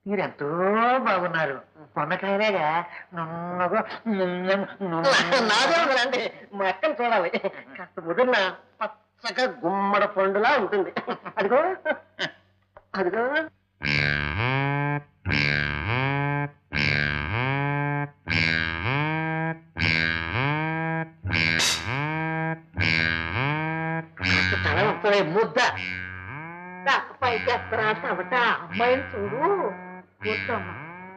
మీరెంతో బాగున్నారు పొన్నకాయలేగా నున్నగా నాదే ఉందండి మా అక్కను చూడాలి కాస్త ముదిరిన పచ్చగా గుమ్మడ పండులా ఉంటుంది అదిగో అదిగో కాస్త తల వస్తుంది ముద్ద పైకి ఎత్తరా తవట అమ్మాయిని చూడు కూర్చోమ్మా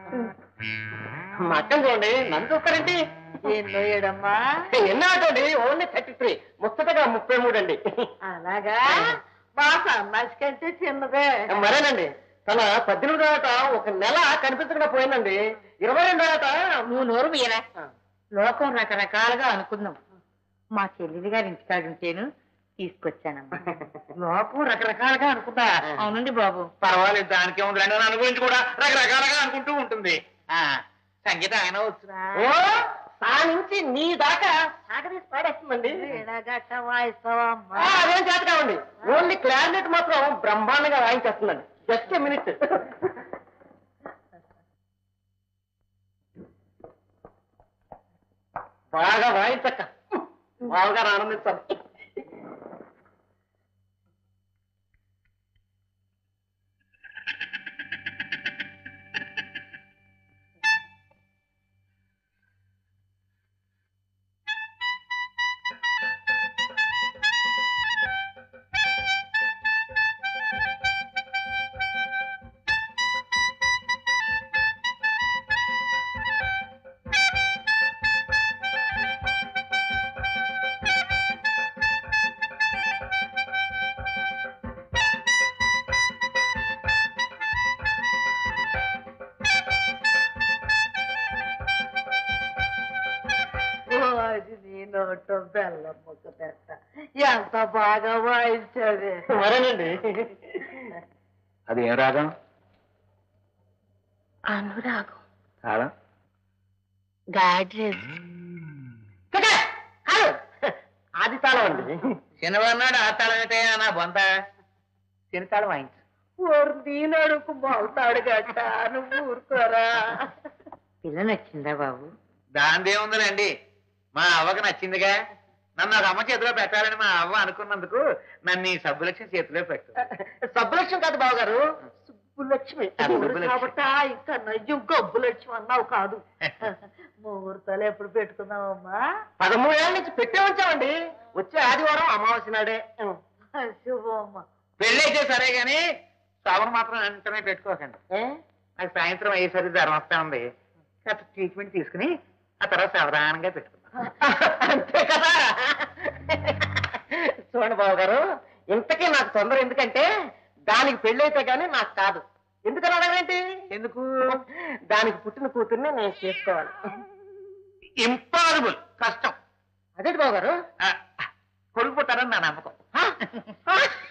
మా అక్కను చూడండి నన్ను చూస్తారండి ఎన్నో ఏడమ్మా ఎన్నో ఆటండి ఓన్లీ థర్టీ త్రీ ముచ్చటగా ముప్పై మూడు అండి అలాగా మా సన్నాసి కంటే చిన్నదే మరేనండి తన పద్దెనిమిదో ఆట ఒక నెల కనిపించకుండా పోయిందండి ఇరవై రెండో ఆట నువ్వు నోరు మీరా లోకం రకరకాలుగా అనుకుందాం మా చెల్లిది గారి ఇంటికాడుంటేను తీసుకొచ్చానమ్మా లోకం రకరకాలుగా అనుకుందా అవునండి బాబు పర్వాలేదు దానికి ఉంది రెండు నన్ను గురించి కూడా రకరకాలుగా అనుకుంటూ ఉంటుంది ఆ సంగీతం ఆయన వచ్చునా ఓ సా నుంచి నీ దాకా సాగదీసి పాడేస్తుందండి గట్ట వాయిస్తావా అమ్మా ఆ, అదేం చేత కావండి ఓన్లీ క్లారినెట్ మాత్రం బ్రహ్మాండంగా వాయించేస్తుందండి జస్ట్ మినిట్ బాగా వాయించక్క బాగా ఆనందించాలి ఓ, అది నీ నోటం బెల్లం ముక్క పెట్ట ఎంత బాగా వాయించావే మరేనండి అది ఏం రాగం అనురాగం కాలం గాడ్రేజ్ చక్క! హలో! ఆది తాళం అండి శనివారం నాడు ఆ తాళం అయితే నా బొంత శని తాళం వాయించు ఓరు దీనడుకు బాగుతాడు గట్ట నువ్వు ఊరుకోరా పిల్ల నచ్చిందా బాబు దాందేముందిలేండి మా అవ్వకి నచ్చిందిగా నన్ను ఒక అమ్మ చేతిలో పెట్టాలని మా అవ్వ అనుకున్నందుకు నన్ను ఈ సబ్బులక్ష్మి చేతిలో పెట్టు సబ్బులక్ష్మి కాదు బావగారు సుబ్బులక్ష్మి ఆ, ఊరు సుబ్బులక్ష్మి. కాబట్టా ఇంకా నయ్యం గబ్బులక్ష్మి అన్నావు కాదు ముహూర్తాలు ఎప్పుడు పెట్టుకుందామమ్మా పదమూడేళ్ళ నుంచి పెట్టే ఉంచామండి వచ్చే ఆదివారం అమావాస్య నాడే శుభమ్మ పెళ్ళి అయితే సరే గాని శ్రావణ మాత్రం వెంటనే పెట్టుకోకండి ఏ? నాకు సాయంత్రం అయ్యేసరికి జ్వరం వస్తా ఉంది కాస్త ట్రీట్మెంట్ తీసుకుని ఆ తర్వాత సావధానంగా పెట్టుకుందాం అంతే కదా చూడండి బాబు గారు ఇంతకీ నాకు తొందర ఎందుకంటే దానికి పెళ్ళైతే గానీ నాకు కాదు ఎందుకని అడగలేంటి ఎందుకు దానికి పుట్టిన కూతుర్ని నేను చేసుకోవాలి ఇంపాసిబుల్ కష్టం అదేంటి బాబు గారు ఆ, కొడుకు పుట్టారని నా నమ్మకం ఆ? ఆ?